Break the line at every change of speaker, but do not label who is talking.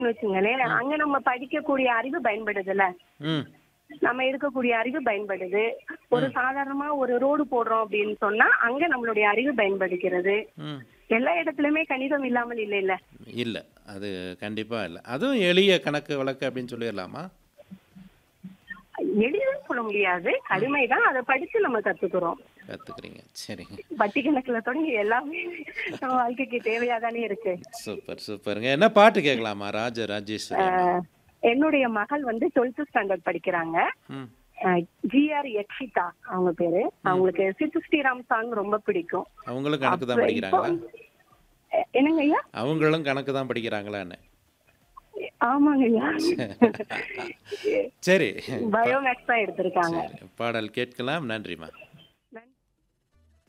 வச்சுங்களேன் அங்க நம்ம படிக்கக்கூடிய அறிவு பயன்படுதுல்ல
ம்
நம்ம எடுக்கக்கூடிய அறிவு பயன்படுது ஒரு சாதாரணமா ஒரு ரோடு போடுறோம் அப்படின்னு சொன்னா அங்க நம்மளுடைய அறிவு பயன்படுகிறது
ம்
எல்லா இடத்துலயுமே கணிதம் இல்லாமல் இல்லை இல்ல
இல்லை அது கண்டிப்பாக இல்லை அதுவும் எளிய கணக்கு வழக்கு அப்படின்னு சொல்லிடலாமா
எளிதுன்னு சொல்ல முடியாது கடுமைதான் அதை படிச்சு நம்ம கத்துக்கிறோம்
கற்றுக்குறீங்க சரிங்க
வட்டி கணக்குல தொடங்கி எல்லாமே நம்ம வாழ்க்கைக்கு தேவையாதானே இருக்கு
சூப்பர் சூப்பருங்க என்ன பாட்டு கேட்கலாமா ராஜ ராஜேஸ்வரி
அஹ், என்னுடைய மகள் வந்து டுவெல்த் ஸ்டாண்டர்ட் படிக்கிறாங்க
ம்
ஜிஆர் யக்ஷிதா அவங்க பேரு அவங்களுக்கு சித்து ஸ்ரீராம் சாங் ரொம்ப பிடிக்கும்
அவங்களும் கணக்கு தான்
அப்ப
படிக்கிறாங்களா
அஹ், என்னங்க ஐயா
அவங்களும் கணக்கு தான் படிக்கிறாங்களான்னு
ஆமாங்க ஐயா
சரி
பயோமேக்ஸ் தான் எடுத்திருக்காங்க
சரி பாடல் கேட்கலாம் நன்றிம்மா